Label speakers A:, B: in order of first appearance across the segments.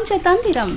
A: பஞ்சதந்திரம்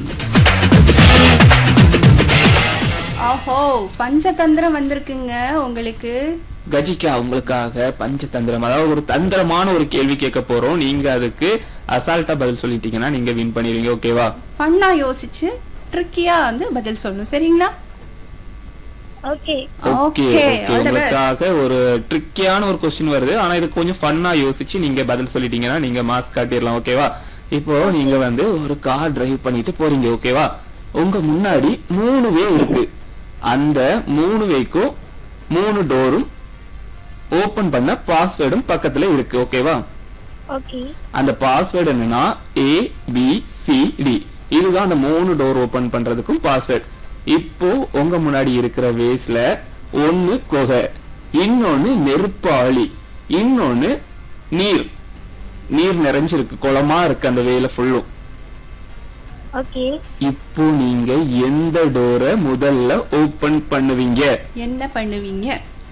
A: ஓஹோ பஞ்சதந்திரம் வந்திருக்குங்க உங்களுக்கு
B: கஜிகா உங்களுக்காக பஞ்சதந்திரம் அதாவது ஒரு தந்திரமான ஒரு கேள்வி கேட்க போறோம் நீங்க அதுக்கு அசால்ட்டா பதில் சொல்லிட்டீங்கன்னா நீங்க வின் பண்ணிடுவீங்க ஓகேவா
A: பண்ணா யோசிச்சு ட்ரிக்கியா வந்து பதில் சொல்லணும் சரிங்களா
C: ஓகே
B: ஓகே
A: ஓகே
B: ஓகே உங்களுக்காக ஒரு ட்ரிக்கியான ஒரு கொஸ்டின் வருது ஆனா இது கொஞ்சம் ஃபன்னா யோசிச்சு நீங்க பதில் சொல்லிட்டீங்கன்னா நீங்க மார்க்ஸ் காட்டிடலாம் ஓகேவா இப்போ நீங்க வந்து ஒரு கார் டிரைவ் பண்ணிட்டு போறீங்க ஓகேவா உங்க முன்னாடி மூணு வே இருக்கு அந்த மூணு வேக்கும் மூணு டோரும் ஓபன் பண்ண பாஸ்வேர்டும் பக்கத்துல இருக்கு ஓகேவா
C: ஓகே
B: அந்த பாஸ்வேர்டு என்னன்னா ஏ பி சி டி இதுதான் அந்த மூணு டோர் ஓபன் பண்றதுக்கும் பாஸ்வேர்ட் இப்போ உங்க முன்னாடி இருக்கிற வேஸ்ல ஒன்னு கொகை இன்னொன்னு நெருப்பாளி இன்னொன்னு நீர் நீர் நிறைஞ்சிருக்கு குளமா இருக்கு அந்த வேல ஃபுல்லும்
C: ஓகே
B: இப்போ நீங்க எந்த டோரை முதல்ல ஓபன் பண்ணுவீங்க
A: என்ன பண்ணுவீங்க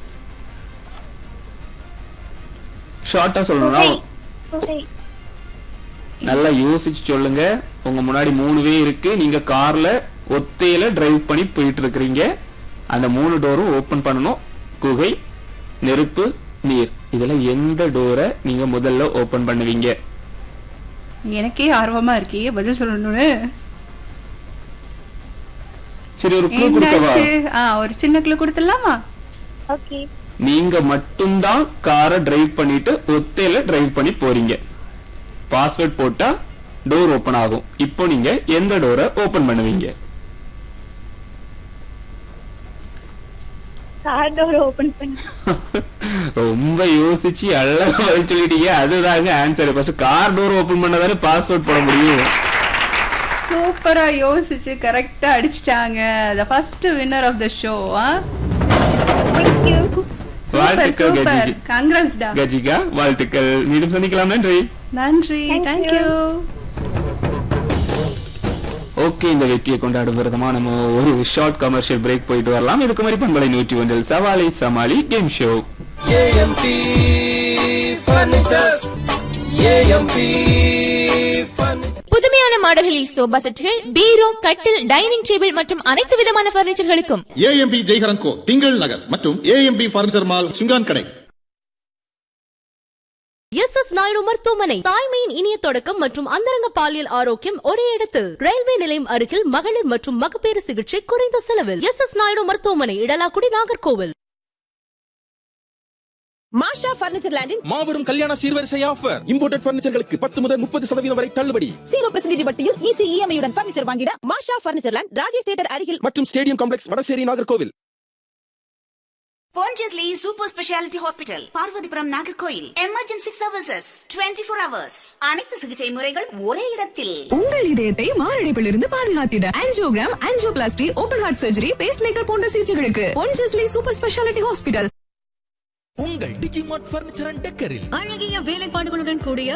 B: ஷார்ட்டா சொல்லணும்னா
C: ஓகே
B: நல்லா யோசிச்சு சொல்லுங்க உங்க முன்னாடி மூணு வே இருக்கு நீங்க கார்ல ஒத்தையில டிரைவ் பண்ணி போயிட்டு இருக்கிறீங்க அந்த மூணு டோரும் ஓபன் பண்ணணும் குகை நெருப்பு நீர் இதுல எந்த டோரை நீங்க முதல்ல ஓபன் பண்ணுவீங்க
A: எனக்கே ஆர்வமா இருக்கே பதில் சொல்லணும்னு
B: சரி ஒரு க்ளூ கொடுக்கவா
A: என்னாச்சு ஆ ஒரு சின்ன கிளு கொடுத்துடலாமா
C: ஓகே
B: நீங்க மட்டும்தான் காரை டிரைவ் பண்ணிட்டு ஒத்தையில டிரைவ் பண்ணி போறீங்க பாஸ்வேர்ட் போட்டா டோர் ஓபன் ஆகும் இப்போ நீங்க எந்த டோரை ஓபன் பண்ணுவீங்க
C: கார் டோர் ஓபன் பண்ணி
B: ரொம்ப யோசிச்சு அழகா பதில் சொல்லிட்டீங்க அதுதாங்க answer first car door open பண்ணதானே பாஸ்வேர்ட் போட முடியும்
A: சூப்பரா யோசிச்சு கரெக்டா அடிச்சிட்டாங்க the first winner of the show
C: thank you
A: super
B: வாழ்த்துக்கள்
A: சூப்பர்
B: கஜிகா
A: கங்க்ராட்ஸ் டா
B: கஜிகா வாழ்த்துக்கள் மீண்டும் சந்திக்கலாம் நன்றி
A: நன்றி
C: Thank
A: தேங்க்யூ
B: ஓகே இந்த வெற்றியை கொண்டாடும் விரதமா நம்ம ஒரு ஷார்ட் கமர்ஷியல் பிரேக் போயிட்டு வரலாம் இதுக்கு மாதிரி பண்பலை நூற்றி ஒன்றில் சவாலை சமாளி game show
D: AMP Furnitures. AMP Furniture.
E: புதுமையான மாடல்களில் சோபா செட்டுகள் பீரோ கட்டில் டைனிங் டேபிள் மற்றும் அனைத்து விதமான பர்னிச்சர்களுக்கும்
F: ஏஎம்பி ஜெய்ஹரன் கோ திங்கள் நகர் மற்றும் ஏஎம்பி பர்னிச்சர் மால் சுங்கான் கடை
G: எஸ் எஸ் நாயுடு மருத்துவமனை தாய்மையின் இனிய தொடக்கம் மற்றும் அந்தரங்க பாலியல் ஆரோக்கியம் ஒரே இடத்தில் ரயில்வே நிலையம் அருகில் மகளிர் மற்றும் மகப்பேறு சிகிச்சை குறைந்த செலவில் எஸ் எஸ் நாயுடு மருத்துவமனை இடலாக்குடி நாகர்கோவில்
H: மாஷா பர்னிச்சர் லேண்டின்
D: மாபெரும் கல்யாண சீர்வரிசை ஆஃபர் இம்போர்ட்டட் பர்னிச்சர்களுக்கு பத்து முதல் முப்பது சதவீதம் வரை தள்ளுபடி
H: ஜீரோ பெர்சன்டேஜ் வட்டியில் ஈஸி இஎம்ஐ உடன் பர்னிச்சர் வாங்கிட Masha furniture land Rajesh theatre அருகில்
D: மற்றும் stadium complex Vadasery Nagercoil
I: Pondicherry Super Speciality Hospital, Parvathipuram Nagercoil emergency services 24 four hours அனைத்து சிகிச்சை முறைகள் ஒரே இடத்தில்
J: உங்கள் இதயத்தை மாரடைப்பிலிருந்து பாதுகாத்திட angiogram angioplasty open heart surgery pacemaker போன்ற சிகிச்சைகளுக்கு பொன்ஜஸ்லி சூப்பர் ஸ்பெஷாலிட்டி ஹாஸ்பிட்டல்
D: உங்கள் டிஜிமார்ட் பர்னிச்சர் அண்ட் டெக்கரில்
K: அழகிய வேலைப்பாடுகளுடன் கூடிய